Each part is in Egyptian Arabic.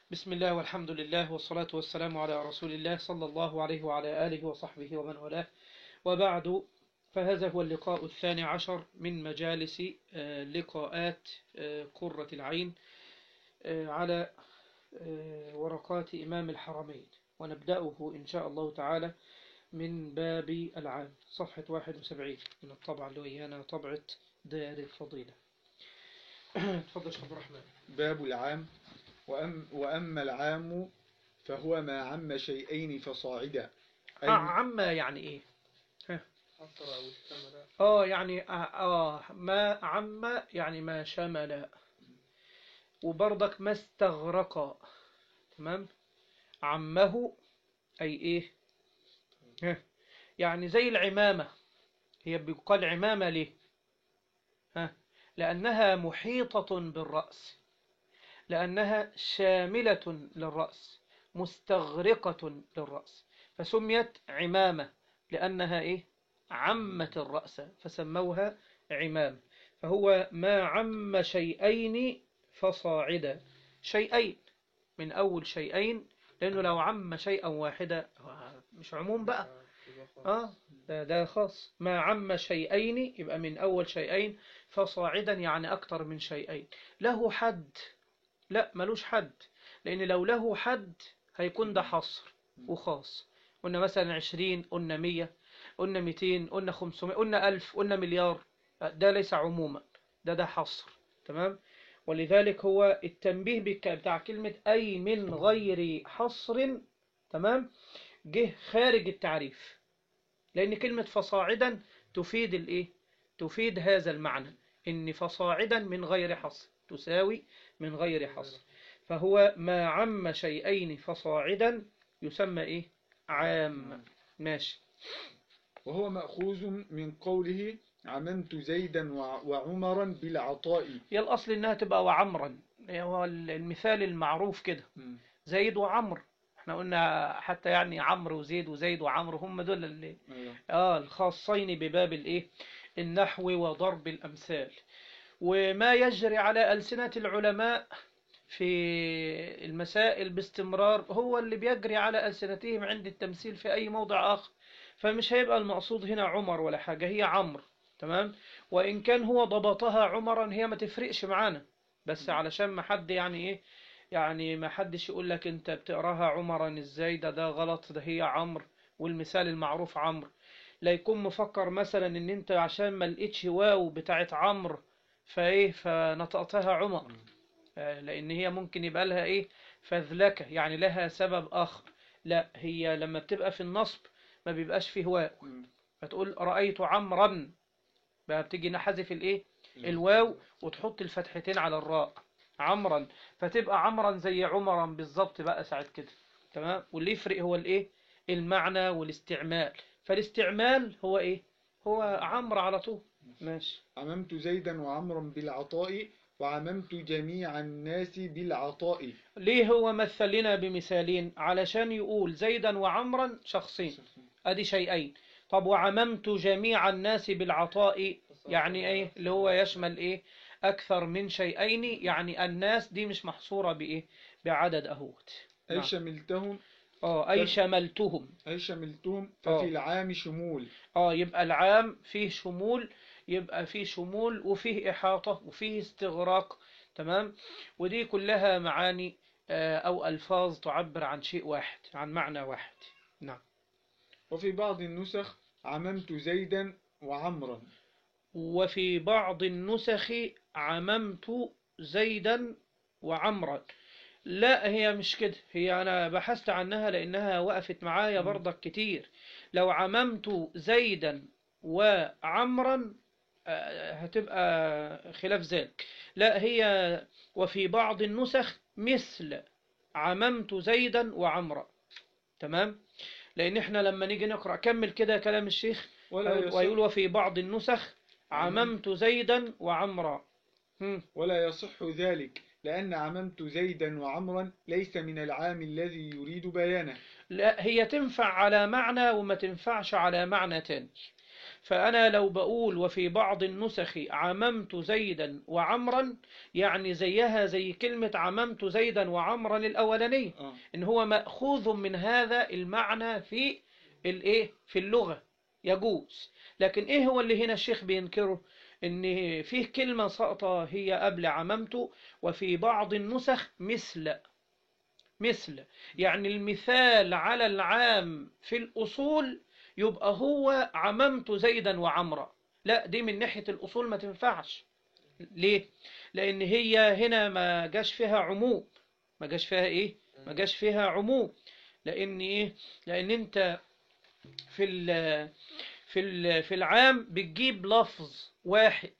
بسم الله والحمد لله والصلاة والسلام على رسول الله صلى الله عليه وعلى آله وصحبه ومن والاه وبعد فهذا هو اللقاء الثاني عشر من مجالس آه، لقاءات آه، قرة العين آه، على آه، ورقات إمام الحرمين ونبدأه إن شاء الله تعالى من باب العام صفحة 71 من الطبعة اللي هي هنا طبعة دار الفضيلة تفضل شيخ عبد الرحمن باب العام وأم وأما العام فهو ما عم شيئين فصاعدا أي آه عما يعني إيه اه يعني اه, آه ما عم يعني ما شمل وبرضك ما استغرق تمام عمه اي ايه ها، يعني زي العمامة هي بيقال عمامة ليه ها لأنها محيطة بالرأس لأنها شاملة للرأس مستغرقة للرأس فسميت عمامة لأنها إيه عمت الرأس فسموها عمام فهو ما عم شيئين فصاعدا شيئين من أول شيئين لأنه لو عم شيئا واحدا مش عموم بقى آه ده, ده خاص ما عم شيئين يبقى من أول شيئين فصاعدا يعني أكتر من شيئين له حد لا ملوش حد لأن لو له حد هيكون ده حصر وخاص قلنا مثلا عشرين قلنا مية قلنا ميتين قلنا خمسمائة قلنا ألف قلنا مليار ده ليس عموما ده ده حصر تمام ولذلك هو التنبيه بك- بتاع كلمة أي من غير حصر تمام جه خارج التعريف لأن كلمة فصاعدا تفيد الإيه تفيد هذا المعنى إن فصاعدا من غير حصر تساوي من غير حصر فهو ما عم شيئين فصاعدا يسمى إيه عام ماشي وهو مأخوذ من قوله عممت زيدا وع- وعمرا بالعطاء هي الأصل إنها تبقى وعمرا هو المثال المعروف كده زيد وعمر احنا قلنا حتى يعني عمرو وزيد وزيد وعمرو هم دول اللي أيوة. اه الخاصين بباب الايه النحو وضرب الامثال وما يجري على ألسنة العلماء في المسائل باستمرار هو اللي بيجري على ألسنتهم عند التمثيل في أي موضع آخر فمش هيبقى المقصود هنا عمر ولا حاجة هي عمرو تمام وإن كان هو ضبطها عمرا هي ما تفرقش معانا بس علشان ما حد يعني إيه يعني ما حدش يقول لك أنت بتقراها عمرا إزاي ده ده غلط ده هي عمرو والمثال المعروف عمرو لا يكون مفكر مثلا ان انت عشان ما لقيتش واو بتاعت عمرو فايه فنطقتها عمر آه، لان هي ممكن يبقى لها ايه فذلكة يعني لها سبب اخر لا هي لما بتبقى في النصب ما بيبقاش فيه واو مم. فتقول رأيت عمرا بقى بتيجي نحذف الايه الواو وتحط الفتحتين على الراء عمرا فتبقى عمرا زي عمرا بالظبط بقى ساعة كده تمام واللي يفرق هو الايه المعنى والاستعمال فالاستعمال هو ايه هو عمرو على طول ماشي عممت زيدا وعمرا بالعطاء وعممت جميع الناس بالعطاء ليه هو مثل لنا بمثالين علشان يقول زيدا وعمرا شخصين ادي شيئين طب وعممت جميع الناس بالعطاء يعني ايه اللي هو يشمل ايه اكثر من شيئين يعني الناس دي مش محصورة بايه بعدد اهوت أي نعم. شملتهم اه اي شملتهم أي شملتهم آه. ففي العام شمول اه يبقى العام فيه شمول يبقى فيه شمول وفيه إحاطة وفيه استغراق تمام ودي كلها معاني آه، أو ألفاظ تعبر عن شيء واحد عن معنى واحد نعم وفي بعض النسخ عممت زيدا وعمرا وفي بعض النسخ عممت زيدا وعمرا لا هي مش كده هي أنا بحثت عنها لأنها وقفت معايا مم. برضك كتير لو عممت زيدا وعمرا آه، هتبقى خلاف ذلك لا هي وفي بعض النسخ مثل عممت زيدا وعمرا تمام لأن احنا لما نيجي نقرأ كمل كده كلام الشيخ ولا يصح, ويقول وفي بعض النسخ عممت زيدا وعمرا هم. ولا يصح ذلك لأن عممت زيدا وعمرا ليس من العام الذي يريد بيانه لا هي تنفع على معنى وما تنفعش على معنى تاني فأنا لو بقول وفي بعض النسخ عممت زيدا وعمرا يعني زيها زي كلمة عممت زيدا وعمرا الأولانية آه. إن هو مأخوذ من هذا المعنى في الإيه في اللغة يجوز لكن إيه هو اللي هنا الشيخ بينكره إن فيه كلمة ساقطة هي قبل عممت وفي بعض النسخ مثل مثل يعني المثال على العام في الأصول يبقى هو عممت زيدا وعمرا لا دي من ناحية الأصول ما تنفعش ليه؟ لأن هي هنا ما جاش فيها عموم ما جاش فيها إيه؟ ما جاش فيها عموم لأن إيه؟ لأن أنت في ال في ال في العام بتجيب لفظ واحد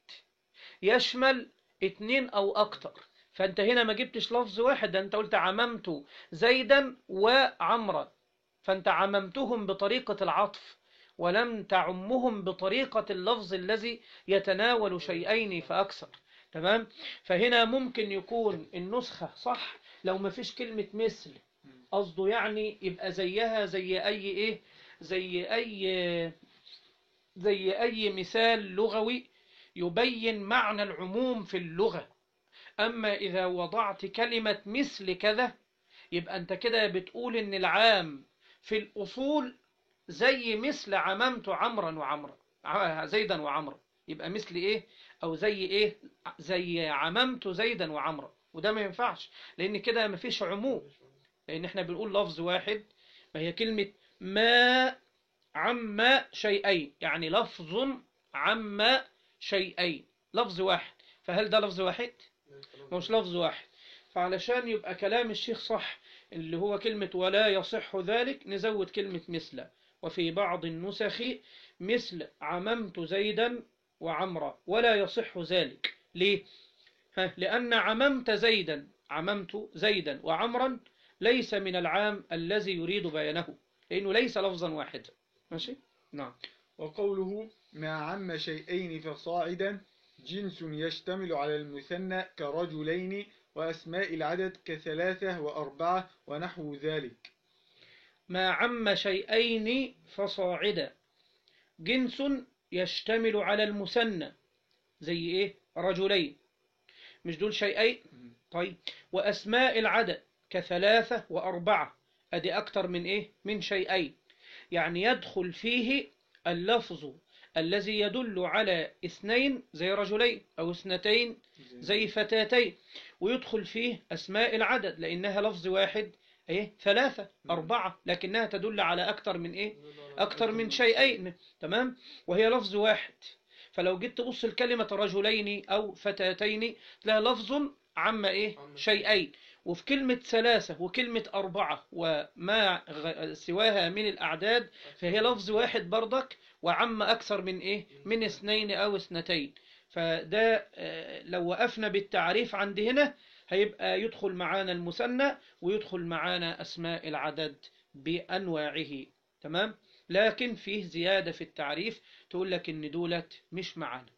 يشمل اتنين أو أكتر فأنت هنا ما جبتش لفظ واحد ده أنت قلت عممت زيدا وعمرا فأنت عممتهم بطريقة العطف ولم تعمهم بطريقة اللفظ الذي يتناول شيئين فأكثر تمام فهنا ممكن يكون النسخة صح لو ما فيش كلمة مثل قصده يعني يبقى زيها زي أي إيه زي أي زي أي مثال لغوي يبين معنى العموم في اللغة أما إذا وضعت كلمة مثل كذا يبقى أنت كده بتقول إن العام في الأصول زي مثل عممت عمرا وعمرا ع- زيدا وعمرا يبقى مثل إيه أو زي إيه زي عممت زيدا وعمرا وده ما ينفعش لأن كده ما فيش عموم لأن إحنا بنقول لفظ واحد ما هي كلمة ما عم شيئين يعني لفظ عم شيئين لفظ واحد فهل ده لفظ واحد؟ مش لفظ واحد فعلشان يبقى كلام الشيخ صح اللي هو كلمة ولا يصح ذلك نزود كلمة مثل وفي بعض النسخ مثل عممت زيدا وعمرا ولا يصح ذلك ليه؟ ها لأن عممت زيدا عممت زيدا وعمرا ليس من العام الذي يريد بيانه لأنه ليس لفظا واحدا ماشي؟ نعم وقوله ما عم شيئين فصاعدا جنس يشتمل على المثنى كرجلين وأسماء العدد كثلاثة وأربعة ونحو ذلك ما عم شيئين فصاعدا جنس يشتمل على المثنى زي ايه رجلين مش دول شيئين طيب واسماء العدد كثلاثة واربعة ادي اكتر من ايه من شيئين يعني يدخل فيه اللفظ الذي يدل على اثنين زي رجلين او اثنتين زي فتاتين ويدخل فيه أسماء العدد لأنها لفظ واحد إيه ثلاثة أربعة لكنها تدل على أكثر من إيه أكثر من شيئين تمام وهي لفظ واحد فلو جيت تبص لكلمة رجلين أو فتاتين تلاقي لفظ عم إيه شيئين وفي كلمة ثلاثة وكلمة أربعة وما غ- سواها من الأعداد فهي لفظ واحد برضك وعم أكثر من إيه من اثنين أو اثنتين فده آه، لو وقفنا بالتعريف عند هنا هيبقى يدخل معانا المثنى ويدخل معانا أسماء العدد بأنواعه تمام لكن فيه زيادة في التعريف تقول لك إن دولت مش معانا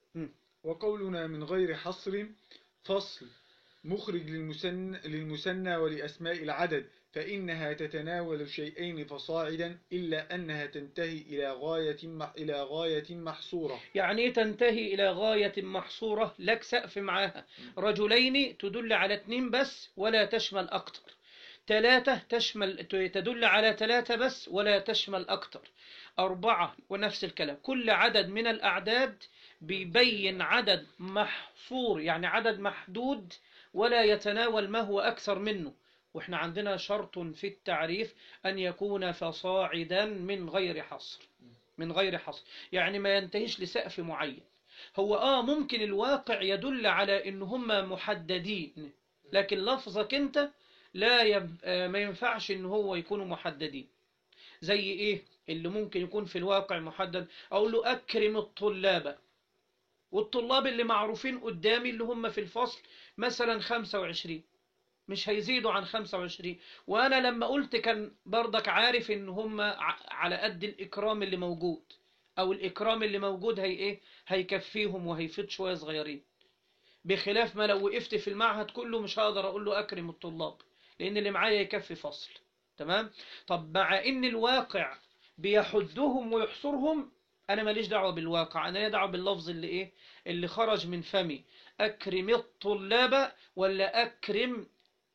وقولنا من غير حصر فصل مخرج للمثنى, للمثنى ولأسماء العدد فإنها تتناول شيئين فصاعدا إلا أنها تنتهي إلى غاية مح- إلى غاية محصورة يعني إيه تنتهي إلى غاية محصورة لك سقف معاها رجلين تدل على اتنين بس ولا تشمل أكتر ثلاثة تشمل تدل على ثلاثة بس ولا تشمل أكتر أربعة ونفس الكلام كل عدد من الأعداد بيبين عدد محصور يعني عدد محدود ولا يتناول ما هو أكثر منه وإحنا عندنا شرط في التعريف أن يكون فصاعدا من غير حصر من غير حصر يعني ما ينتهيش لسقف معين هو آه ممكن الواقع يدل على إن هم محددين لكن لفظك أنت لا يب... آه، ما ينفعش إن هو يكونوا محددين زي إيه اللي ممكن يكون في الواقع محدد أقول له أكرم الطلاب والطلاب اللي معروفين قدامي اللي هم في الفصل مثلا 25 مش هيزيدوا عن 25 وانا لما قلت كان برضك عارف ان هم ع- على قد الاكرام اللي موجود او الاكرام اللي موجود هي ايه هيكفيهم وهيفيد شويه صغيرين بخلاف ما لو وقفت في المعهد كله مش هقدر اقول له اكرم الطلاب لان اللي معايا يكفي فصل تمام طب مع ان الواقع بيحدهم ويحصرهم انا ماليش دعوه بالواقع انا ليا دعوه باللفظ اللي ايه اللي خرج من فمي اكرم الطلاب ولا اكرم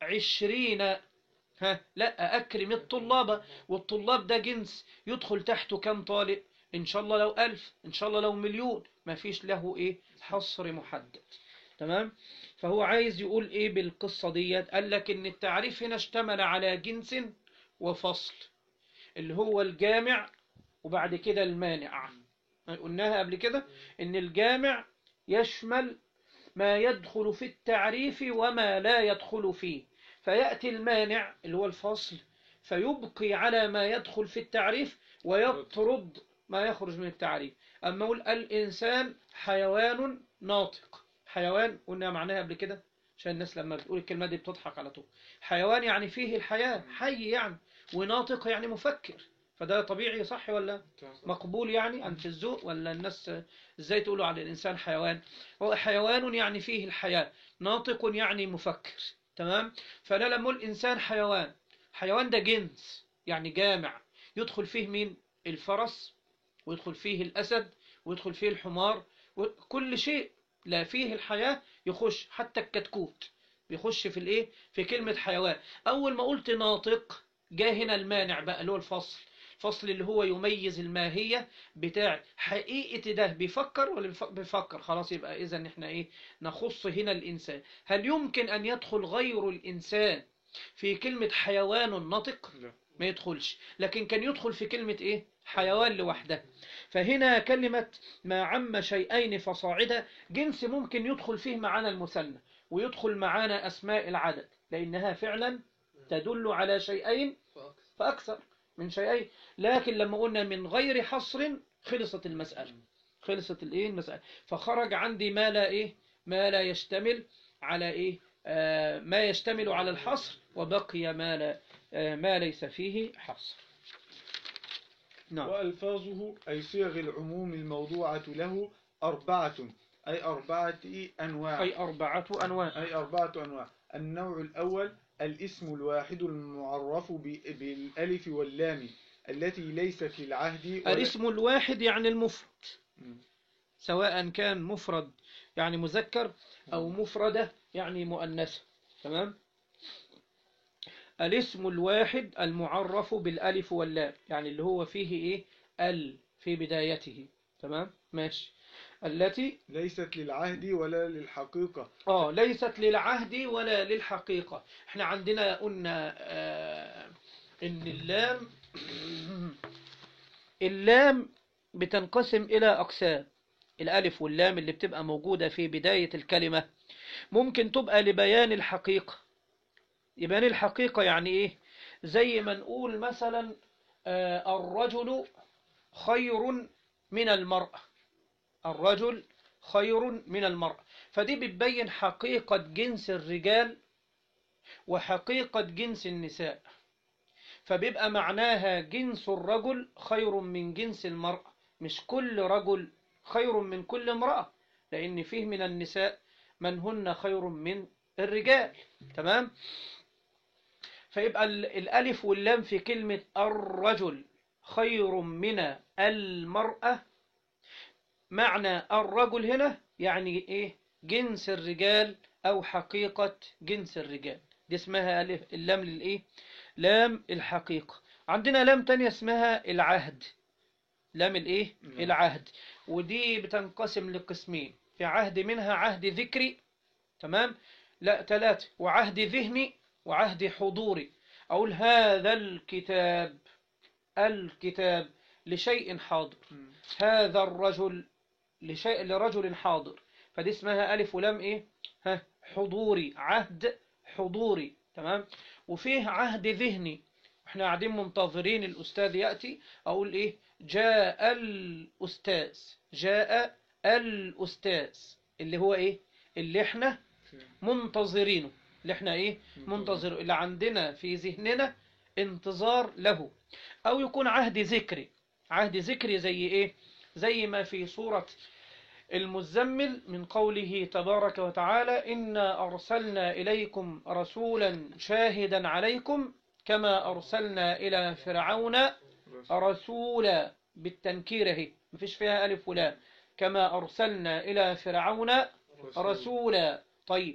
عشرين ها لا اكرم الطلاب والطلاب ده جنس يدخل تحته كم طالب ان شاء الله لو الف ان شاء الله لو مليون ما فيش له ايه حصر محدد تمام فهو عايز يقول ايه بالقصة ديت قال لك ان التعريف هنا اشتمل على جنس وفصل اللي هو الجامع وبعد كده المانع قلناها قبل كده ان الجامع يشمل ما يدخل في التعريف وما لا يدخل فيه فيأتي المانع اللي هو الفصل فيبقي على ما يدخل في التعريف ويطرد ما يخرج من التعريف أما أقول الإنسان حيوان ناطق حيوان قلنا معناها قبل كده عشان الناس لما بتقول الكلمة دي بتضحك على طول حيوان يعني فيه الحياة حي يعني وناطق يعني مفكر فده طبيعي صح ولا مقبول يعني أنت الذوق ولا الناس ازاي تقولوا على الإنسان حيوان هو حيوان يعني فيه الحياة ناطق يعني مفكر تمام فلا لما أقول إنسان حيوان حيوان ده جنس يعني جامع يدخل فيه مين الفرس ويدخل فيه الأسد ويدخل فيه الحمار كل شيء لا فيه الحياة يخش حتى الكتكوت بيخش في الايه في كلمة حيوان أول ما قلت ناطق جاء هنا المانع بقى اللي هو الفصل الفصل اللي هو يميز الماهية بتاع حقيقة ده بيفكر ولا بيف- بيفكر خلاص يبقى إذا احنا إيه نخص هنا الإنسان هل يمكن أن يدخل غير الإنسان في كلمة حيوان ناطق لا. ما يدخلش لكن كان يدخل في كلمة إيه حيوان لوحده فهنا كلمة ما عم شيئين فصاعدا جنس ممكن يدخل فيه معانا المثنى ويدخل معانا أسماء العدد لأنها فعلا تدل على شيئين فأكثر من شيئين لكن لما قلنا من غير حصر خلصت المسألة خلصت الايه المسألة فخرج عندي ما لا ايه ما لا يشتمل على ايه آه ما يشتمل على الحصر وبقي ما لا آه ما ليس فيه حصر نعم وألفاظه أي صيغ العموم الموضوعة له أربعة أي أربعة أنواع أي أربعة أنواع أي أربعة أنواع النوع الأول الاسم الواحد المعرف ب- بالألف واللام التي ليست للعهد ولا- الاسم الواحد يعني المفرد مم. سواء كان مفرد يعني مذكر أو مفردة يعني مؤنثة تمام الاسم الواحد المعرف بالألف واللام يعني اللي هو فيه إيه ال في بدايته تمام ماشي التي ليست للعهد ولا للحقيقة اه ليست للعهد ولا للحقيقة احنا عندنا قلنا آه ان اللام اللام بتنقسم الى اقسام الالف واللام اللي بتبقى موجودة في بداية الكلمة ممكن تبقى لبيان الحقيقة يبان الحقيقة يعني ايه زي ما نقول مثلا آه الرجل خير من المرأة الرجل خير من المرأة فدي بتبين حقيقة جنس الرجال وحقيقة جنس النساء فبيبقى معناها جنس الرجل خير من جنس المرأة مش كل رجل خير من كل امرأة لأن فيه من النساء من هن خير من الرجال تمام فيبقى ال- الألف واللام في كلمة الرجل خير من المرأة معنى الرجل هنا يعني ايه جنس الرجال او حقيقة جنس الرجال دي اسمها ألف اللام للايه لام الحقيقة عندنا لام تانية اسمها العهد لام الايه نعم. العهد ودي بتنقسم لقسمين في عهد منها عهد ذكري تمام لا ثلاثة وعهد ذهني وعهد حضوري أقول هذا الكتاب الكتاب لشيء حاضر مم. هذا الرجل لشيء لرجل حاضر فدي اسمها ألف ولام إيه ها حضوري عهد حضوري تمام وفيه عهد ذهني احنا قاعدين منتظرين الأستاذ يأتي أقول إيه جاء الأستاذ جاء الأستاذ اللي هو إيه اللي احنا منتظرينه اللي احنا إيه منتظر اللي عندنا في ذهننا انتظار له أو يكون عهد ذكري عهد ذكري زي إيه زي ما في سورة المزمل من قوله تبارك وتعالى إنا أرسلنا إليكم رسولا شاهدا عليكم كما أرسلنا إلى فرعون رسولا بالتنكير اهي مفيش فيها ألف ولام كما أرسلنا إلى فرعون رسولا طيب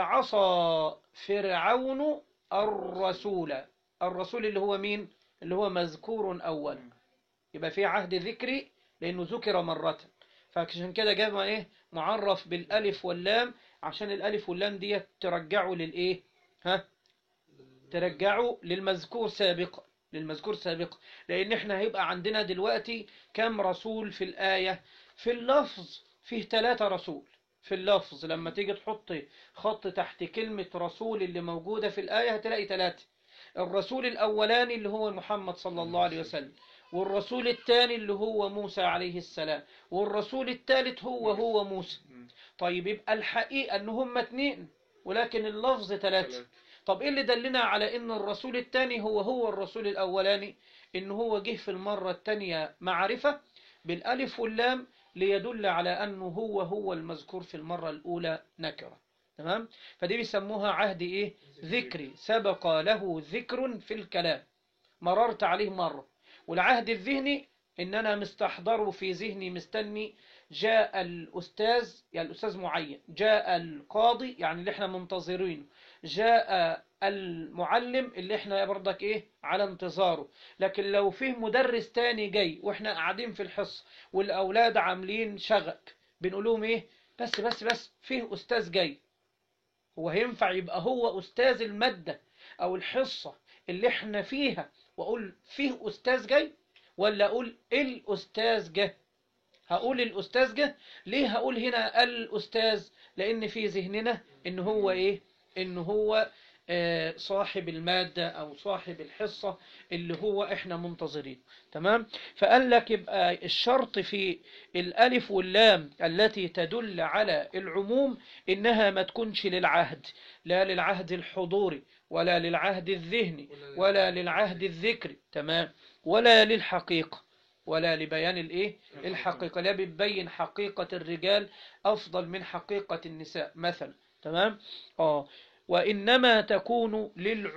فعصى فرعون الرسول الرسول اللي هو مين اللي هو مذكور أول يبقى في عهد ذكري لأنه ذكر مرة فعشان كده جاب ايه معرف بالألف واللام عشان الألف واللام دي ترجعوا للإيه ها ترجعوا للمذكور سابقا للمذكور سابقا لأن احنا هيبقى عندنا دلوقتي كم رسول في الآية في اللفظ فيه ثلاثة رسول في اللفظ لما تيجي تحط خط تحت كلمة رسول اللي موجودة في الآية هتلاقي ثلاثة الرسول الأولاني اللي هو محمد صلى الله عليه وسلم والرسول الثاني اللي هو موسى عليه السلام والرسول الثالث هو هو موسى طيب يبقى الحقيقة ان هم اتنين ولكن اللفظ ثلاثة طب ايه اللي دلنا على ان الرسول الثاني هو هو الرسول الاولاني ان هو جه في المرة الثانية معرفة بالالف واللام ليدل على انه هو هو المذكور في المرة الاولى نكرة تمام فدي بيسموها عهد ايه ذكري سبق له ذكر في الكلام مررت عليه مرة والعهد الذهني ان انا مستحضره في ذهني مستني جاء الأستاذ يعني الأستاذ معين جاء القاضي يعني اللي احنا منتظرينه جاء المعلم اللي احنا برضك ايه على انتظاره لكن لو فيه مدرس تاني جاي واحنا قاعدين في الحصة والأولاد عاملين شغك بنقول لهم ايه بس بس بس فيه أستاذ جاي هو هينفع يبقى هو أستاذ المادة أو الحصة اللي احنا فيها وأقول فيه أستاذ جاي ولا أقول الأستاذ جه هقول الأستاذ جه ليه هقول هنا الأستاذ لأن في ذهننا إن هو إيه إن هو آه صاحب المادة أو صاحب الحصة اللي هو إحنا منتظرين تمام فقال لك يبقى الشرط في الألف واللام التي تدل على العموم إنها ما تكونش للعهد لا للعهد الحضوري ولا للعهد الذهني ولا للعهد الذكري تمام ولا للحقيقة ولا لبيان الايه الحقيقة لا بتبين حقيقة الرجال أفضل من حقيقة النساء مثلا تمام اه وإنما تكون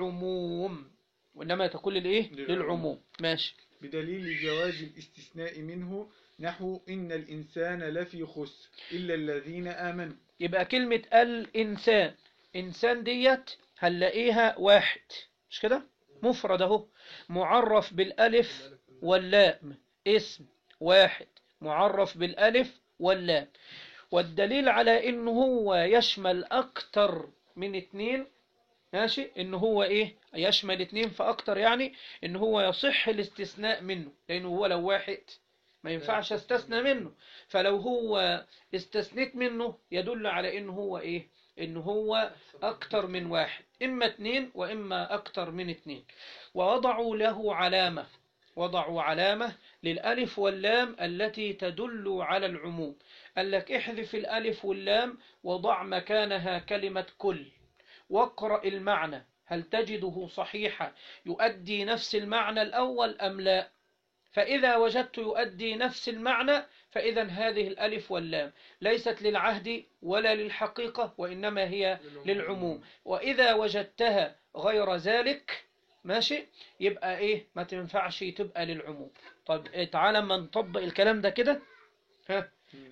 للعموم وإنما تكون للإيه للعموم. للعموم ماشي بدليل جواز الاستثناء منه نحو إن الإنسان لفي خسر إلا الذين آمنوا يبقى كلمة الإنسان إنسان ديت هنلاقيها واحد مش كده مفرد اهو معرف بالألف واللام اسم واحد معرف بالألف واللام والدليل على إنه هو يشمل أكتر من اتنين ماشي إن هو إيه يشمل اتنين فأكتر يعني إن هو يصح الاستثناء منه لأنه هو لو واحد ما ينفعش استثنى منه فلو هو استثنيت منه يدل على إنه هو إيه إنه هو أكتر من واحد إما اتنين وإما أكتر من اتنين ووضعوا له علامة وضعوا علامة للألف واللام التي تدل على العموم قال لك احذف الألف واللام وضع مكانها كلمة كل واقرأ المعنى هل تجده صحيحا يؤدي نفس المعنى الأول أم لا فإذا وجدت يؤدي نفس المعنى فإذا هذه الألف واللام ليست للعهد ولا للحقيقة وإنما هي للعموم وإذا وجدتها غير ذلك ماشي يبقى إيه ما تنفعش تبقى للعموم طب إيه تعالى ما نطبق الكلام ده كده ها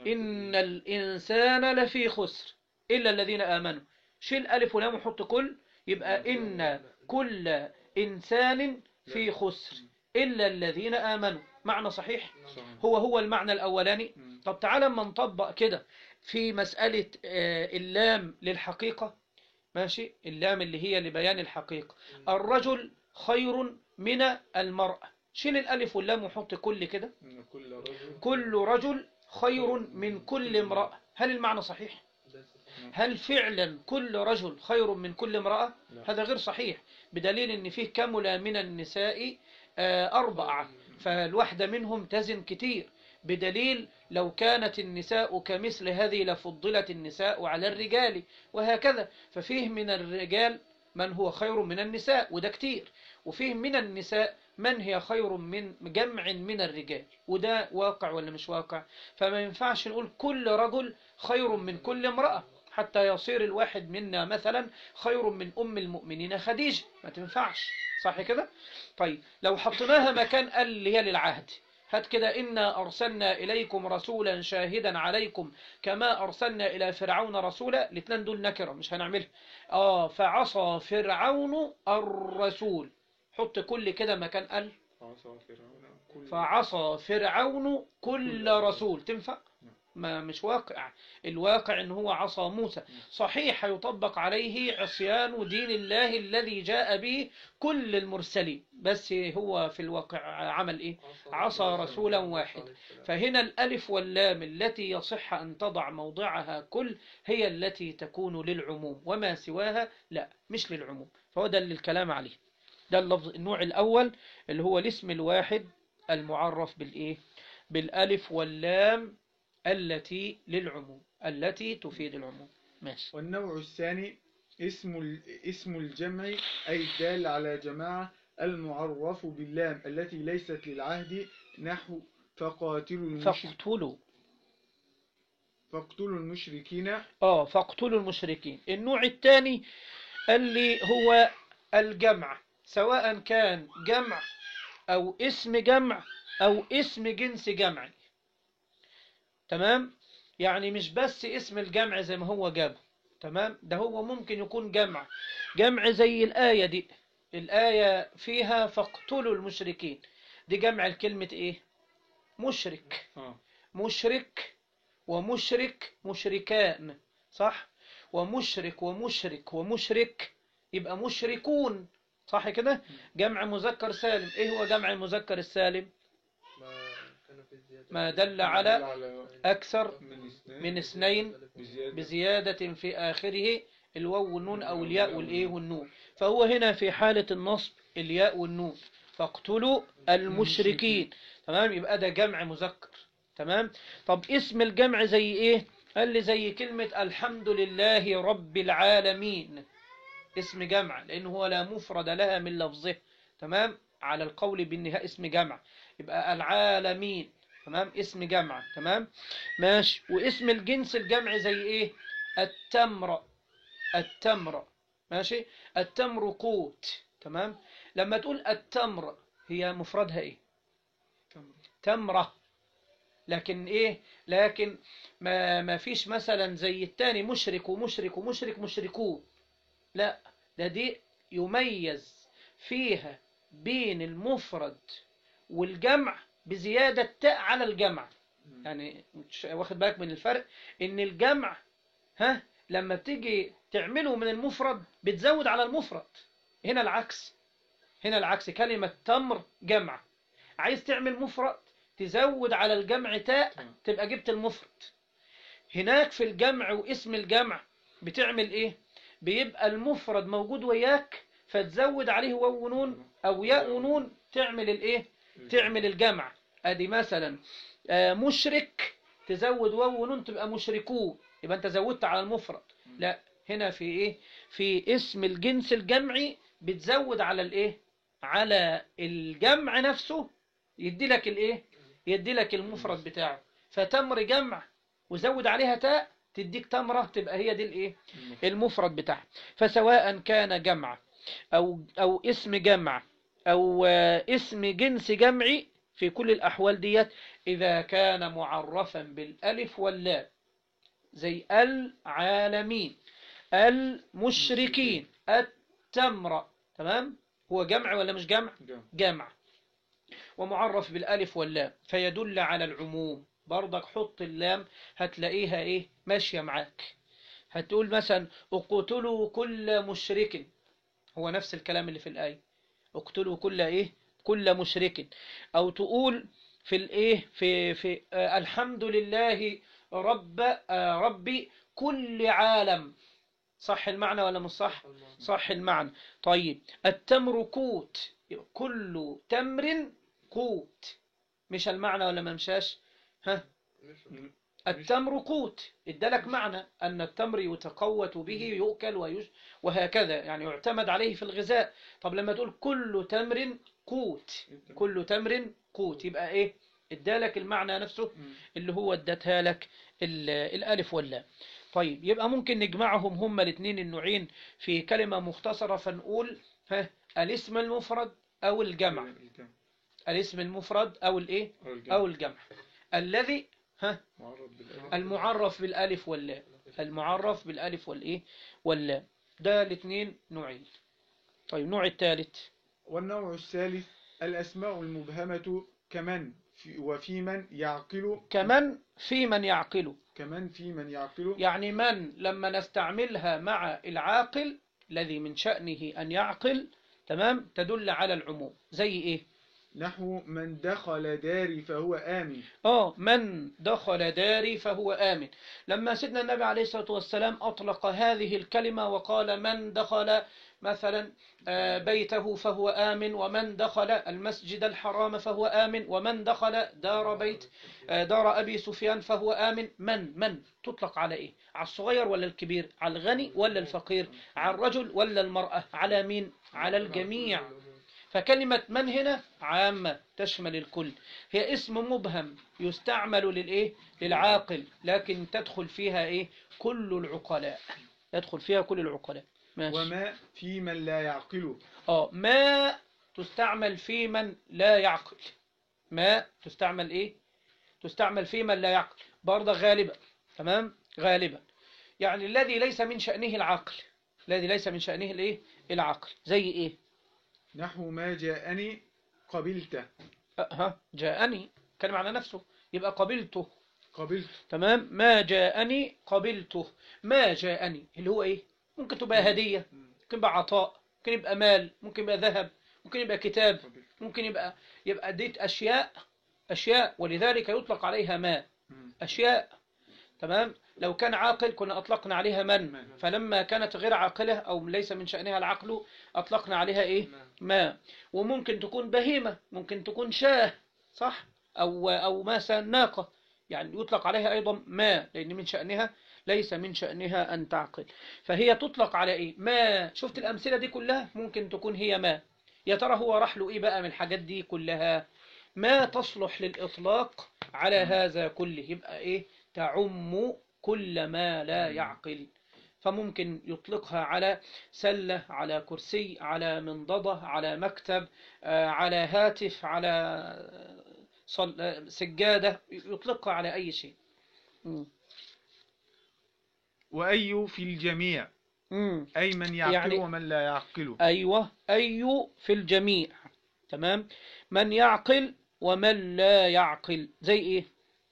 إن الإنسان لفي خسر إلا الذين آمنوا شيل ألف ولام وحط كل يبقى إن كل إنسان في خسر إلا الذين آمنوا معنى صحيح هو هو المعنى الأولاني طب تعالى ما نطبق كده في مسألة آه، اللام للحقيقة ماشي اللام اللي هي لبيان الحقيقة الرجل خير من المرأة شيل الألف واللام وحط كل كده كل رجل كل رجل خير من كل امرأة هل المعنى صحيح؟ هل فعلا كل رجل خير من كل امرأة؟ لا. هذا غير صحيح بدليل ان فيه كمل من النساء آه، أربعة فالواحدة منهم تزن كتير بدليل لو كانت النساء كمثل هذه لفضلت النساء على الرجال وهكذا ففيه من الرجال من هو خير من النساء وده كتير وفيه من النساء من هي خير من جمع من الرجال وده واقع ولا مش واقع فما ينفعش نقول كل رجل خير من كل امرأة حتى يصير الواحد منا مثلا خير من أم المؤمنين خديجة ما تنفعش صح كده طيب لو حطيناها مكان ال اللي هي للعهد هات كده إنا أرسلنا إليكم رسولا شاهدا عليكم كما أرسلنا إلى فرعون رسولا الاثنين دول نكرة مش هنعملها آه فعصى فرعون الرسول حط كل كده مكان قال عصى فرعون كل فعصى فرعون كل رسول تنفع ما مش واقع الواقع ان هو عصى موسى صحيح يطبق عليه عصيان دين الله الذي جاء به كل المرسلين بس هو في الواقع عمل ايه عصى رسولا واحد فهنا الألف واللام التي يصح أن تضع موضعها كل هي التي تكون للعموم وما سواها لا مش للعموم فهو ده اللي الكلام عليه ده اللفظ النوع الأول اللي هو الاسم الواحد المعرف بالإيه بالألف واللام التي للعموم التي تفيد العموم ماشي والنوع الثاني اسم ال- اسم الجمع أي الدال على جماعة المعرف باللام التي ليست للعهد نحو فقاتلوا المشرك فاقتلوا فاقتلوا المشركين اه فاقتلوا المشركين النوع الثاني اللي هو الجمع سواء كان جمع او اسم جمع او اسم جنس جمعي تمام يعني مش بس اسم الجمع زي ما هو جاب تمام ده هو ممكن يكون جمع جمع زي الآية دي الآية فيها فاقتلوا المشركين دي جمع الكلمة ايه مشرك آه. مشرك ومشرك مشركان صح ومشرك ومشرك ومشرك يبقى مشركون صح كده جمع مذكر سالم ايه هو جمع المذكر السالم ما دل على على اكثر من اثنين من اثنين بزيادة بزيادة في آخره الواو والنون أو الياء والإيه والنون فهو هنا في حالة النصب الياء والنون فاقتلوا المشركين تمام يبقى ده جمع مذكر تمام طب اسم الجمع زي إيه قال لي زي كلمة الحمد لله رب العالمين اسم جمع لأنه هو لا مفرد لها من لفظه تمام على القول بأنها اسم جمع يبقى العالمين تمام اسم جمع تمام ماشي واسم الجنس الجمع زي ايه التمر التمر ماشي التمر قوت تمام لما تقول التمر هي مفردها ايه تمر. تمرة لكن ايه لكن ما ما فيش مثلا زي التاني مشرك ومشرك ومشرك مشركون لا ده دي يميز فيها بين المفرد والجمع بزيادة تاء على الجمع يعني مش واخد بالك من الفرق ان الجمع ها لما بتيجي تعمله من المفرد بتزود على المفرد هنا العكس هنا العكس كلمة تمر جمع عايز تعمل مفرد تزود على الجمع تاء تبقى جبت المفرد هناك في الجمع واسم الجمع بتعمل ايه بيبقى المفرد موجود وياك فتزود عليه واو ونون او ياء ونون تعمل الايه تعمل الجمع ادي مثلا آه، مشرك تزود واو ونون تبقى مشركون يبقى انت زودت على المفرد لا هنا في ايه في اسم الجنس الجمعي بتزود على الايه على الجمع نفسه يدي لك الايه يدي لك المفرد بتاعه فتمر جمع وزود عليها تاء تديك تمرة تبقى هي دي الايه المفرد بتاعها فسواء كان جمع او او اسم جمع او آه، اسم جنس جمعي في كل الاحوال ديت اذا كان معرفا بالالف واللام زي العالمين المشركين التمر تمام هو جمع ولا مش جمع جمع. جمع ومعرف بالالف واللام فيدل على العموم برضك حط اللام هتلاقيها ايه ماشيه معاك هتقول مثلا اقتلوا كل مشرك هو نفس الكلام اللي في الايه اقتلوا كل ايه كل مشرك او تقول في الايه في في آه الحمد لله رب آه ربي كل عالم صح المعنى ولا مش صح صح المعنى طيب التمر قوت كل تمر قوت مش المعنى ولا ما مشاش ها التمر قوت ادالك معنى أن التمر يتقوت به يؤكل ويش وهكذا يعني يعتمد عليه في الغذاء طب لما تقول كل تمر قوت كل تمر قوت يبقى ايه ادالك المعنى نفسه اللي هو ادتها لك ال- الالف واللام طيب يبقى ممكن نجمعهم هما الاثنين النوعين في كلمة مختصرة فنقول ها الاسم المفرد او الجمع الجمع. الاسم المفرد أو الإيه أو الجمع الذي ها معرض بالألف. المعرف بالالف واللام المعرف بالالف والايه واللام ده الاثنين نوعين طيب النوع الثالث والنوع الثالث الأسماء المبهمة كمن في وفي من يعقل كمن في من يعقل كمن في من يعقل يعني من لما نستعملها مع العاقل الذي من شأنه أن يعقل تمام تدل على العموم زي إيه نحو من دخل داري فهو آمن آه من دخل داري فهو آمن لما سيدنا النبي عليه الصلاة والسلام أطلق هذه الكلمة وقال من دخل مثلا آه، بيته فهو آمن ومن دخل المسجد الحرام فهو آمن ومن دخل دار بيت آه، دار أبي سفيان فهو آمن من من تطلق على إيه على الصغير ولا الكبير على الغني ولا الفقير على الرجل ولا المرأة على مين على الجميع فكلمة من هنا عامة تشمل الكل هي اسم مبهم يستعمل للإيه للعاقل لكن تدخل فيها إيه كل العقلاء يدخل فيها كل العقلاء ماشي وما في من لا يعقل اه ما تستعمل في من لا يعقل ما تستعمل ايه تستعمل في من لا يعقل برضه غالبا تمام غالبا يعني الذي ليس من شأنه العقل الذي ليس من شأنه الايه العقل زي ايه نحو ما جاءني قبلته أه ها جاءني كلم على نفسه يبقى قبلته قبلت تمام ما جاءني قبلته ما جاءني اللي هو ايه ممكن تبقى هدية ممكن يبقى عطاء ممكن يبقى مال ممكن يبقى ذهب ممكن يبقى كتاب قبلت. ممكن يبقى يبقى ديت أشياء أشياء ولذلك يطلق عليها ما مم. أشياء تمام لو كان عاقل كنا أطلقنا عليها من من. فلما كانت غير عاقلة أو ليس من شأنها العقل أطلقنا عليها إيه ما وممكن تكون بهيمة ممكن تكون شاه صح أو أو مثلا ناقة يعني يطلق عليها أيضا ما لأن من شأنها ليس من شأنها أن تعقل فهي تطلق على إيه ما شفت الأمثلة دي كلها ممكن تكون هي ما يا ترى هو راح له إيه بقى من الحاجات دي كلها ما تصلح للإطلاق على هذا كله يبقى إيه تعم كل ما لا يعقل فممكن يطلقها على سلة على كرسي على منضدة على مكتب آه، على هاتف على آه، صل- آه، سجادة يطلقها على أي شيء مم. وأي في الجميع مم. أي من يعقل يعني- ومن لا يعقل أيوة أي في الجميع تمام من يعقل ومن لا يعقل زي إيه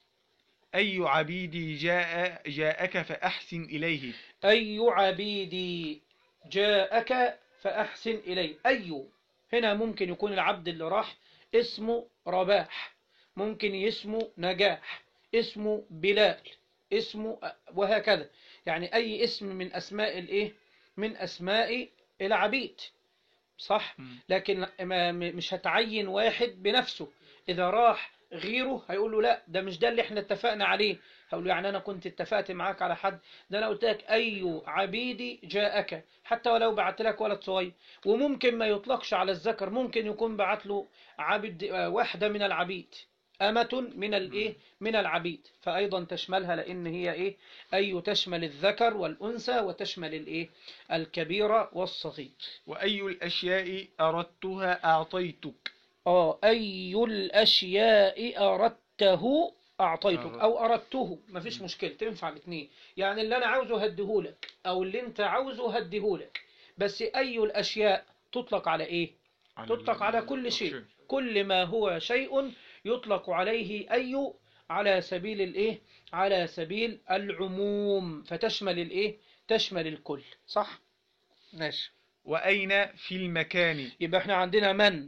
أي عبيدي جاء جاءك فأحسن إليه أي عبيدي جاءك فأحسن إليه أي هنا ممكن يكون العبد اللي راح اسمه رباح ممكن اسمه نجاح اسمه بلال اسمه وهكذا يعني أي اسم من أسماء الإيه من أسماء العبيد صح مم. لكن ما م- مش هتعين واحد بنفسه إذا راح غيره هيقول له لا ده مش ده اللي احنا اتفقنا عليه هقول له يعني أنا كنت اتفقت معاك على حد ده أنا قلت لك أي عبيدي جاءك حتى ولو بعت لك ولد صغير وممكن ما يطلقش على الذكر ممكن يكون بعت له عبد آه، واحدة من العبيد أمة من الإيه من العبيد فأيضا تشملها لأن هي إيه أي تشمل الذكر والأنثى وتشمل الإيه الكبير والصغير وأي الأشياء أردتها أعطيتك آه أي الأشياء أردته أعطيتك أردت. أو أردته ما فيش مشكلة تنفع الاثنين يعني اللي أنا عاوزه هديهولك أو اللي أنت عاوزه هديهولك بس أي الأشياء تطلق على إيه تطلق على كل شيء كل ما هو شيء يطلق عليه أي على سبيل الإيه على سبيل العموم فتشمل الإيه تشمل الكل صح ماشي وأين في المكان يبقى احنا عندنا من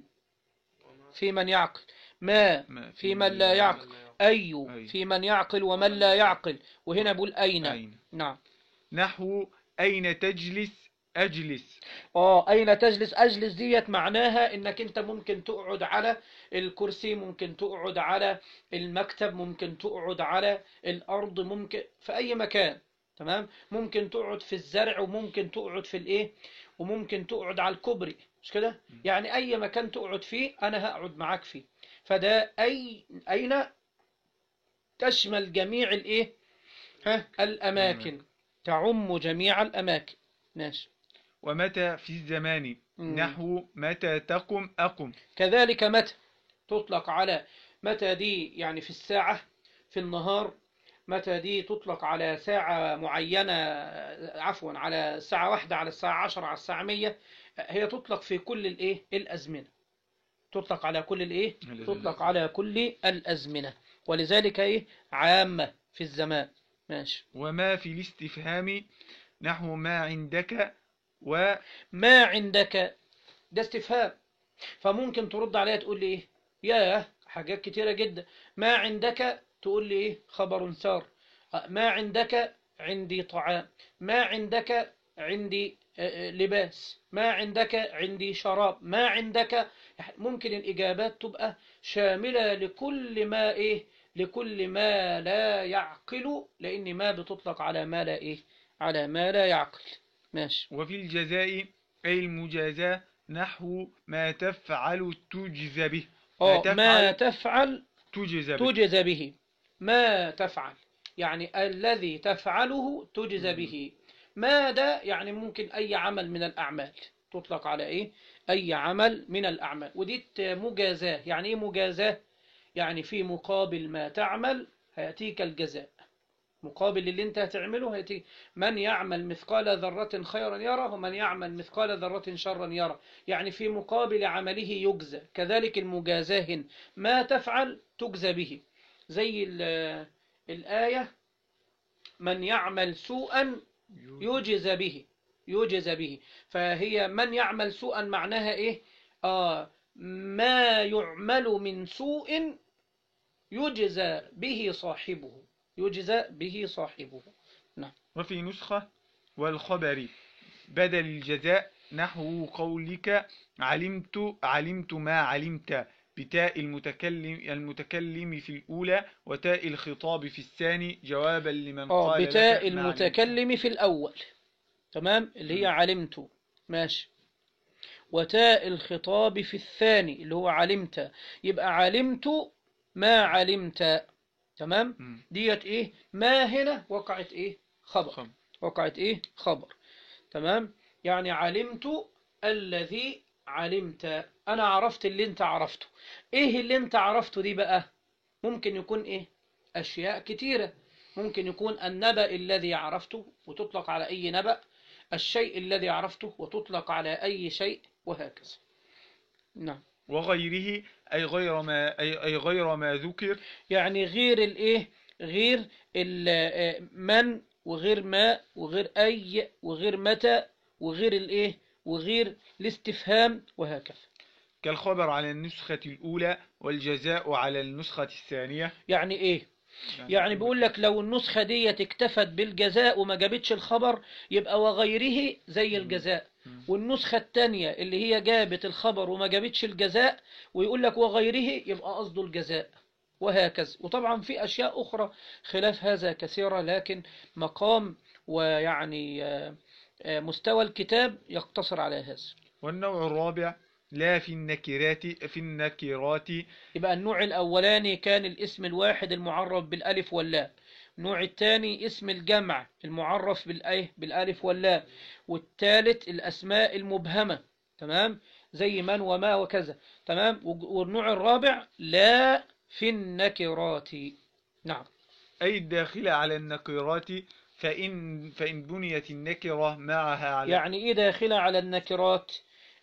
في من يعقل ما ما في من لا يعقل أي أي. في من يعقل ومن لا يعقل وهنا بقول أين أين نعم نحو أين تجلس أجلس اه أين تجلس أجلس ديت معناها إنك أنت ممكن تقعد على الكرسي ممكن تقعد على المكتب ممكن تقعد على الأرض ممكن في أي مكان تمام ممكن تقعد في الزرع وممكن تقعد في الإيه وممكن تقعد على الكوبري مش كده يعني أي مكان تقعد فيه أنا هقعد معاك فيه فده أي أين تشمل جميع الإيه ها الأماكن تعم جميع الأماكن ماشي ومتى في الزمان مم. نحو متى تقم أقم كذلك متى تطلق على متى دي يعني في الساعة في النهار متى دي تطلق على ساعة معينة عفوا على الساعة واحدة على الساعة عشرة على الساعة مية هي تطلق في كل الايه الأزمنة تطلق على كل الايه تطلق على كل الأزمنة ولذلك ايه عامة في الزمان ماشي وما في الاستفهام نحو ما عندك و ما عندك ده استفهام فممكن ترد عليها تقول لي ايه ياه حاجات كتيرة جدا ما عندك تقول لي ايه خبر سار أه، ما عندك عندي طعام ما عندك عندي آه، آه، لباس ما عندك عندي شراب ما عندك ممكن الإجابات تبقى شاملة لكل ما إيه لكل ما لا يعقل لأن ما بتطلق على ما لا إيه على ما لا يعقل ماشي وفي الجزاء أي المجازاة نحو ما تفعل تجزى به أه ما ما تفعل تفعل تجزى به تجزى به ما تفعل يعني الذي تفعله تجزى به ما ده يعني ممكن أي عمل من الأعمال تطلق على إيه أي عمل من الأعمال ودي مجازاة يعني إيه مجازاة يعني في مقابل ما تعمل هيأتيك الجزاء مقابل اللي انت هتعمله هيأتيك من يعمل مثقال ذرة خيرا يرى ومن يعمل مثقال ذرة شرا يرى يعني في مقابل عمله يجزى كذلك المجازاه هنا. ما تفعل تجزى به زي ال- الآية من يعمل سوءا يجزى به يجزى به فهي من يعمل سوءا معناها ايه آه ما يعمل من سوء يجزى به صاحبه يجزى به صاحبه وفي نسخة والخبر بدل الجزاء نحو قولك علمت علمت ما علمت بتاء المتكلم المتكلم في الأولى وتاء الخطاب في الثاني جوابا لمن اه قال بتاء لك ما علمت. المتكلم في الأول تمام اللي هي علمت ماشي وتاء الخطاب في الثاني اللي هو علمت يبقى علمت ما علمت تمام مم. ديت ايه ما هنا وقعت ايه خبر خبر. وقعت ايه خبر تمام يعني علمت الذي علمت انا عرفت اللي انت عرفته ايه اللي انت عرفته دي بقى ممكن يكون ايه اشياء كتيرة ممكن يكون النبأ الذي عرفته وتطلق على اي نبأ الشيء الذي عرفته وتطلق على اي شيء وهكذا نعم وغيره أي غير ما أي, أي غير ما ذكر يعني غير الايه غير ال- آه، من وغير ما وغير اي وغير متى وغير الايه وغير الاستفهام وهكذا كالخبر على النسخة الأولى والجزاء على النسخة الثانية يعني ايه يعني بيقول لك لو النسخة دي اكتفت بالجزاء وما جابتش الخبر يبقى وغيره زي الجزاء مم. والنسخة التانية اللي هي جابت الخبر وما جابتش الجزاء ويقول لك وغيره يبقى قصده الجزاء وهكذا وطبعا في أشياء أخرى خلاف هذا كثيرة لكن مقام ويعني آه، آه، مستوى الكتاب يقتصر على هذا والنوع الرابع لا في النكرات في النكرات يبقى النوع الأولاني كان الاسم الواحد المعرف بالألف واللام النوع الثاني اسم الجمع المعرف بالأيه بالألف واللام والثالث الأسماء المبهمة تمام زي من وما وكذا تمام وج- والنوع الرابع لا في النكرات نعم أي الداخلة على النكرات فإن فإن بنيت النكرة معها على يعني إيه داخلة على النكرات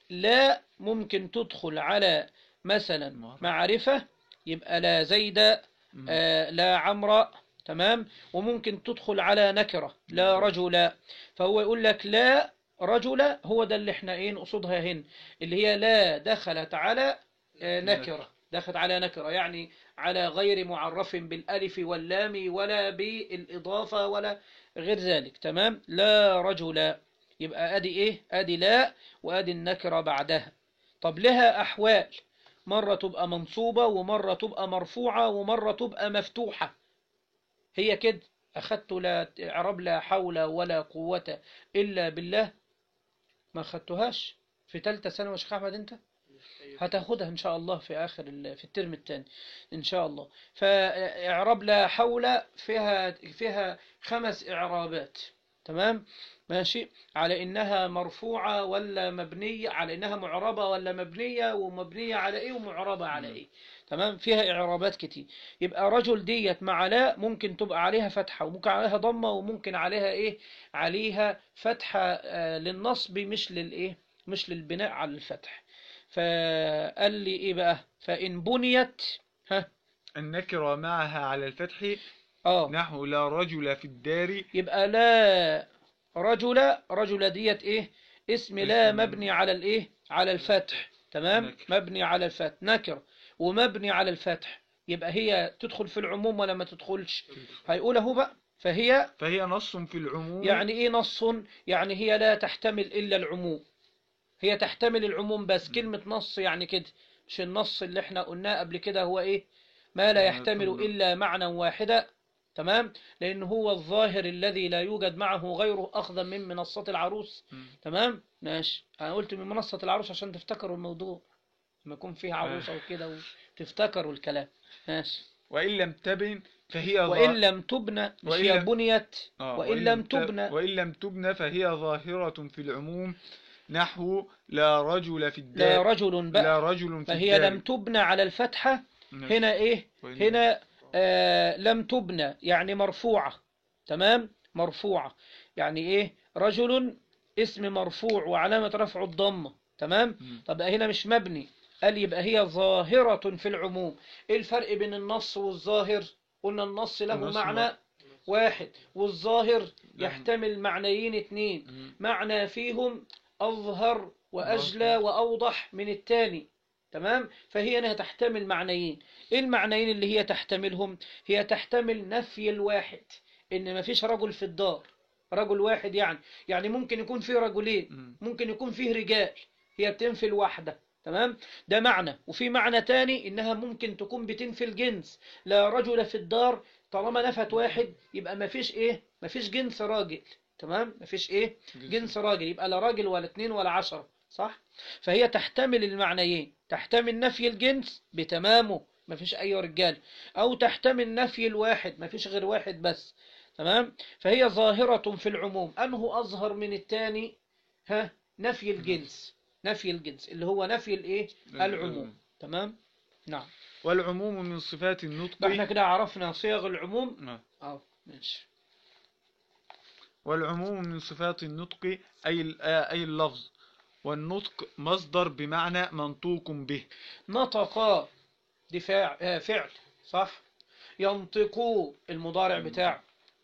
لا ممكن تدخل على مثلا معرفة. معرفة يبقى لا زيد مم. آه، لا عمرو تمام وممكن تدخل على نكرة لا رجل فهو يقول لك لا رجل هو ده اللي احنا ايه نقصدها هنا اللي هي لا دخلت على آه، نكرة دخلت على نكرة يعني على غير معرف بالألف واللام ولا بالإضافة ولا غير ذلك تمام لا رجل يبقى ادي ايه ادي لا وادي النكرة بعدها طب لها احوال مرة تبقى منصوبة ومرة تبقى مرفوعة ومرة تبقى مفتوحة هي كده أخدت لا إعراب لا حول ولا قوة إلا بالله ما أخدتهاش في تالتة سنة يا شيخ أحمد أنت هتاخدها إن شاء الله في آخر ال- في الترم الثاني إن شاء الله فإعراب لا حول فيها فيها خمس إعرابات تمام ماشي على إنها مرفوعة ولا مبنية على إنها معربة ولا مبنية ومبنية على إيه ومعربة على مم. إيه تمام فيها إعرابات كتير يبقى رجل ديت مع لا ممكن تبقى عليها فتحة وممكن عليها ضمة وممكن عليها إيه عليها فتحة آه، للنصب مش للإيه مش للبناء على الفتح فقال لي إيه بقى فإن بنيت ها النكرة معها على الفتح آه نحو لا رجل في الدار يبقى لا رجل رجل ديت ايه اسم لا اسم مبني على الايه على الفتح تمام نكر. مبني على الفتح نكر ومبني على الفتح يبقى هي تدخل في العموم ولا ما تدخلش هيقول اهو بقى فهي فهي نص في العموم يعني ايه نص يعني هي لا تحتمل الا العموم هي تحتمل العموم بس كلمة نص يعني كده مش النص اللي احنا قلناه قبل كده هو ايه ما لا ما يحتمل يكون- إلا معنى واحدا تمام لأن هو الظاهر الذي لا يوجد معه غيره أخذا من منصة العروس مم. تمام ماشي أنا قلت من منصة العروس عشان تفتكروا الموضوع لما يكون فيه عروس أو كده وتفتكروا الكلام ماشي وإن لم تبن فهي ظا- وإن لم تبنى مش وإن هي لم- بنيت آه، وإن لم ت- تبنى وإن لم تبنى فهي ظاهرة في العموم نحو لا رجل في لا الدار رجل بقى لا رجل في فهي الدار لم تبنى على الفتحة نعم. هنا إيه وإن- هنا آه لم تبنى يعني مرفوعة تمام مرفوعة يعني ايه رجل اسم مرفوع وعلامة رفعه الضمة تمام مم. طب هنا مش مبني قال يبقى هي ظاهرة في العموم ايه الفرق بين النص والظاهر قلنا النص له النص معنى له- واحد والظاهر له- يحتمل معنيين اتنين مم. معنى فيهم أظهر وأجلى وأوضح من التاني تمام فهي انها تحتمل معنيين ايه المعنيين اللي هي تحتملهم هي تحتمل نفي الواحد ان مفيش رجل في الدار رجل واحد يعني يعني ممكن يكون فيه رجلين مم. ممكن يكون فيه رجال هي بتنفي الوحدة تمام ده معنى وفي معنى تاني انها ممكن تكون بتنفي الجنس لا رجل في الدار طالما نفت واحد يبقى مفيش ايه مفيش جنس راجل تمام مفيش ايه جنس راجل يبقى لا راجل ولا اتنين ولا عشرة صح فهي تحتمل المعنيين تحتمل نفي الجنس بتمامه مفيش اي رجال او تحتمل نفي الواحد مفيش غير واحد بس تمام فهي ظاهرة في العموم انه اظهر من التاني ها نفي الجنس نفي الجنس اللي هو نفي الايه العموم تمام نعم والعموم من صفات احنا النطق كده عرفنا صيغ العموم نعم. اه ماشي والعموم من صفات النطق أي ال- آه، أي اللفظ والنطق مصدر بمعنى منطوق به نطق دي فاعل آه فعل صح ينطقوا المضارع بتاعه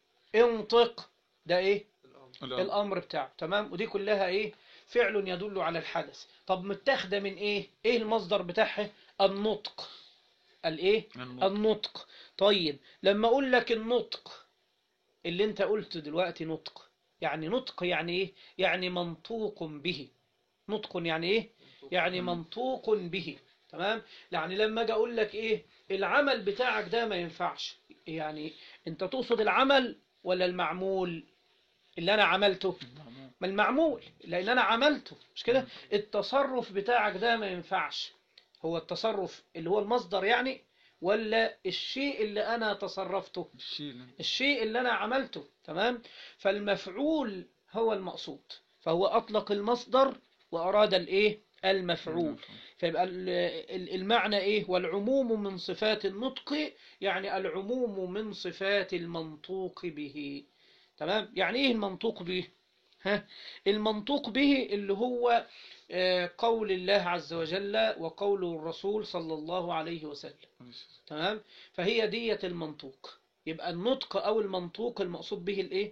انطق ده ايه الامر بتاعه تمام ودي كلها ايه فعل يدل على الحدث طب متاخده من ايه ايه المصدر بتاعها النطق الايه النطق. النطق طيب لما اقول لك النطق اللي انت قلت دلوقتي نطق يعني نطق يعني ايه يعني منطوق به نطق يعني ايه يعني منطوق به تمام يعني لما اجي اقول لك ايه العمل بتاعك ده ما ينفعش يعني انت تقصد العمل ولا المعمول اللي انا عملته ما المعمول لان انا عملته مش كده التصرف بتاعك ده ما ينفعش هو التصرف اللي هو المصدر يعني ولا الشيء اللي انا تصرفته الشيء اللي- الشيء اللي أنا عملته تمام فالمفعول هو المقصود فهو أطلق المصدر وأراد الإيه المفعول فيبقى ال- ال- المعنى إيه والعموم من صفات النطق يعني العموم من صفات المنطوق به تمام يعني إيه المنطوق به ها المنطوق به اللي هو آه، قول الله عز وجل وقول الرسول صلى الله عليه وسلم تمام فهي دية المنطوق يبقى النطق أو المنطوق المقصود به الإيه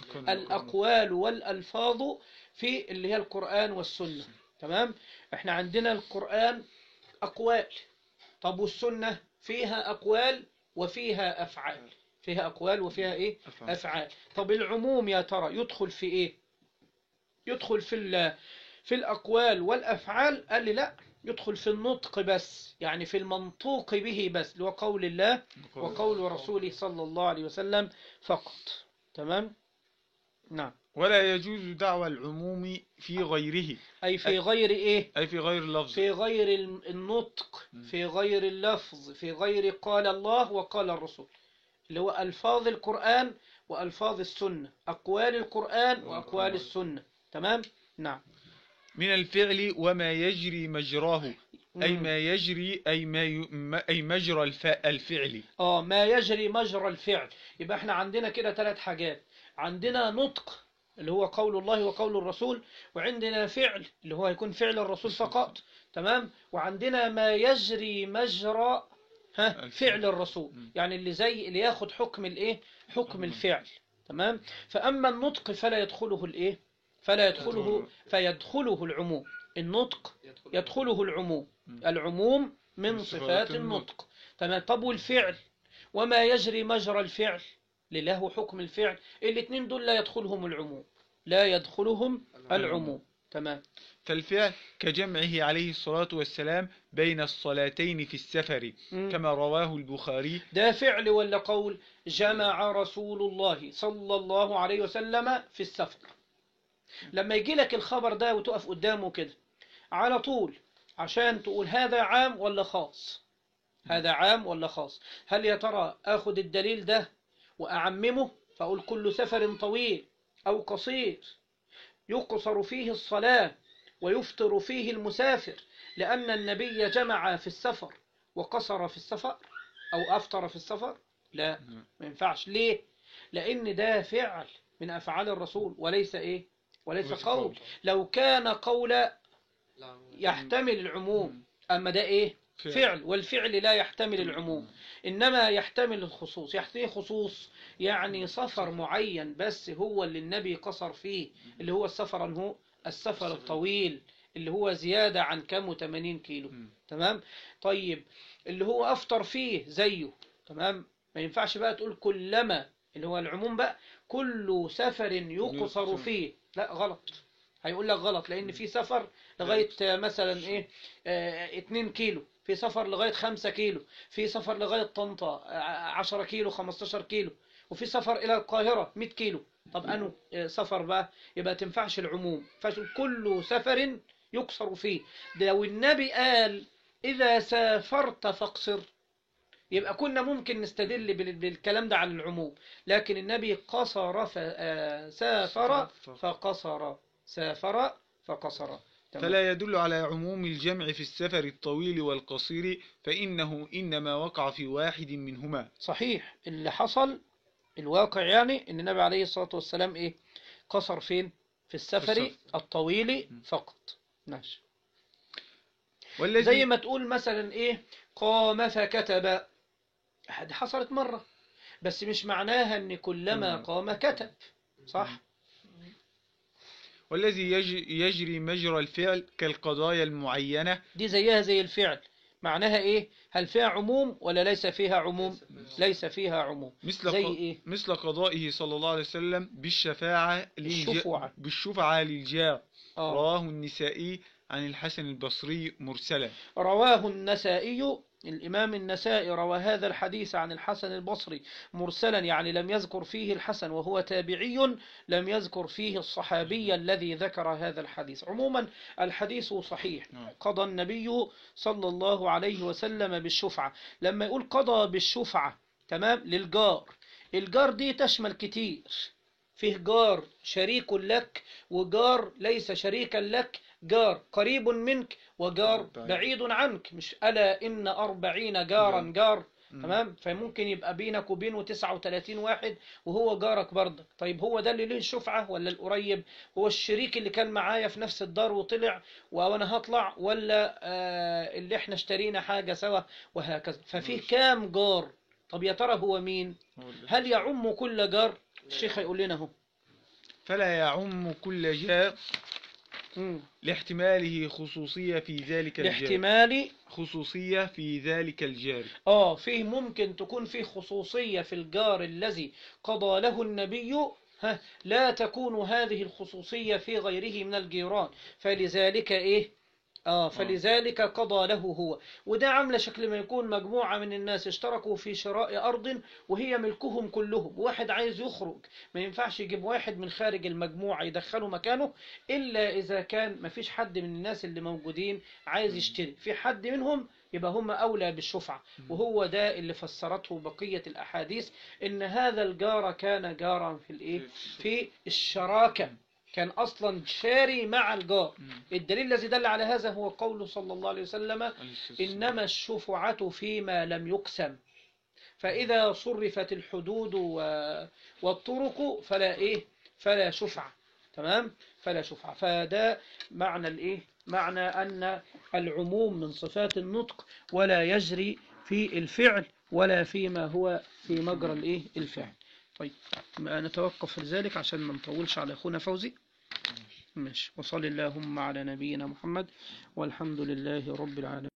الأقوال والألفاظ في اللي هي القرآن والسنة تمام احنا عندنا القرآن أقوال طب والسنة فيها أقوال وفيها أفعال فيها أقوال وفيها إيه أفعال. أفعال طب العموم يا ترى يدخل في إيه يدخل في ال- في الأقوال والأفعال قال لي لا يدخل في النطق بس يعني في المنطوق به بس اللي هو قول الله وقول رسوله صلى الله عليه وسلم فقط تمام نعم ولا يجوز دعوى العموم في غيره أي في غير إيه أي في غير اللفظ في غير الم- النطق في غير اللفظ في غير قال الله وقال الرسول اللي هو ألفاظ القرآن وألفاظ السنة أقوال القرآن وأقوال السنة تمام نعم من الفعل وما يجري مجراه أي مم. ما يجري أي ما ي... ما- أي مجرى الف... الفعل اه ما يجري مجرى الفعل يبقى احنا عندنا كده ثلاث حاجات عندنا نطق اللي هو قول الله وقول الرسول وعندنا فعل اللي هو يكون فعل الرسول فقط تمام وعندنا ما يجري مجرى ها الفعل. فعل الرسول مم. يعني اللي زي اللي ياخد حكم الايه حكم الفعل تمام فأما النطق فلا يدخله الايه فلا يدخله فيدخله العموم النطق يدخله العموم مم. العموم من من صفات صفات النطق تمام طب والفعل وما يجري مجرى الفعل اللي له حكم الفعل الاثنين دول لا يدخلهم العموم لا يدخلهم العموم تمام فالفعل كجمعه عليه الصلاة والسلام بين الصلاتين في السفر مم. كما رواه البخاري ده فعل ولا قول جمع رسول الله صلى الله عليه وسلم في السفر لما يجي لك الخبر ده وتقف قدامه كده على طول عشان تقول هذا عام ولا خاص هذا عام ولا خاص هل يا ترى اخد الدليل ده واعممه فاقول كل سفر طويل او قصير يقصر فيه الصلاة ويفطر فيه المسافر لأن النبي جمع في السفر وقصر في السفر أو أفطر في السفر لا ما ينفعش ليه لأن ده فعل من أفعال الرسول وليس إيه وليس وليس قول قول. لو كان قول يحتمل العموم أما ده إيه فعل. فعل والفعل لا يحتمل العموم إنما يحتمل الخصوص يعني خصوص يعني سفر معين بس هو اللي النبي قصر فيه اللي هو السفر هو السفر الطويل اللي هو زيادة عن كم وثمانين كيلو مم. تمام طيب اللي هو أفطر فيه زيه تمام ما ينفعش بقى تقول كلما اللي هو العموم بقى كل سفر يقصر يقصر. فيه لا غلط هيقول لك غلط لأن في سفر لغاية آه، مثلا إيه آه، 2 كيلو في سفر لغاية 5 كيلو في سفر لغاية طنطا آه، 10 كيلو 15 كيلو وفي سفر إلى القاهرة 100 كيلو طب أنه آه، سفر بقى يبقى تنفعش العموم فكل سفر يقصر فيه ده لو النبي قال إذا سافرت فاقصر يبقى كنا ممكن نستدل بال- بالكلام ده على العموم لكن النبي قصر ف... آه، سافر فقصر سافر فقصر تمام. فلا يدل على عموم الجمع في السفر الطويل والقصير فإنه إنما وقع في واحد منهما صحيح اللي حصل الواقع يعني ان النبي عليه الصلاة والسلام ايه قصر فين في السفر السفر. الطويل فقط ماشي والذي زي ما تقول مثلا ايه قام فكتب دي حصلت مرة بس مش معناها ان كلما مم. قام كتب صح والذي يج- يجري مجرى الفعل كالقضايا المعينة دي زيها زي الفعل معناها ايه هل فيها عموم ولا ليس فيها عموم ليس فيها عموم مثل زي ق- ايه مثل قضائه صلى الله عليه وسلم بالشفاعة للج- الشفعة. بالشفعة للجار آه. رواه النسائي عن الحسن البصري مرسلا رواه النسائي الإمام النسائي روى هذا الحديث عن الحسن البصري مرسلا يعني لم يذكر فيه الحسن وهو تابعي لم يذكر فيه الصحابي الذي ذكر هذا الحديث عموما الحديث صحيح نعم. قضى النبي صلى الله عليه وسلم بالشفعة لما يقول قضى بالشفعة تمام للجار الجار دي تشمل كتير فيه جار شريك لك وجار ليس شريكا لك جار قريب منك وجار بعيد. بعيد عنك مش ألا إن أربعين جارا نعم. جار مم. تمام فممكن يبقى بينك وبينه 39 واحد وهو جارك برضك طيب هو ده اللي ليه الشفعة ولا القريب هو الشريك اللي كان معايا في نفس الدار وطلع وانا هطلع ولا آه اللي احنا اشترينا حاجة سوا وهكذا ففيه كام جار طب يا ترى هو مين هل يعم كل جار الشيخ هيقول لنا اهو فلا يعم كل جار مم. لاحتماله خصوصية في ذلك الجار لاحتمال خصوصية في ذلك الجار اه فيه ممكن تكون فيه خصوصية في الجار الذي قضى له النبي ها لا تكون هذه الخصوصية في غيره من الجيران فلذلك ايه اه فلذلك قضى له هو وده عامله شكل ما يكون مجموعه من الناس اشتركوا في شراء ارض وهي ملكهم كلهم واحد عايز يخرج ما ينفعش يجيب واحد من خارج المجموعه يدخله مكانه الا اذا كان ما فيش حد من الناس اللي موجودين عايز يشتري في حد منهم يبقى هم اولى بالشفعه وهو ده اللي فسرته بقيه الاحاديث ان هذا الجار كان جارا في الايه في الشراكه كان اصلا شاري مع الجار الدليل الذي دل على هذا هو قوله صلى الله عليه وسلم إنما الشفعة فيما لم يقسم فإذا صرفت الحدود و- والطرق فلا إيه فلا شفعة تمام فلا شفعة فده معنى الإيه معنى أن العموم من صفات النطق ولا يجري في الفعل ولا فيما هو في مجرى الإيه الفعل طيب ما نتوقف في ذلك عشان ما نطولش على أخونا فوزي ماشي وصل اللهم على نبينا محمد والحمد لله رب العالمين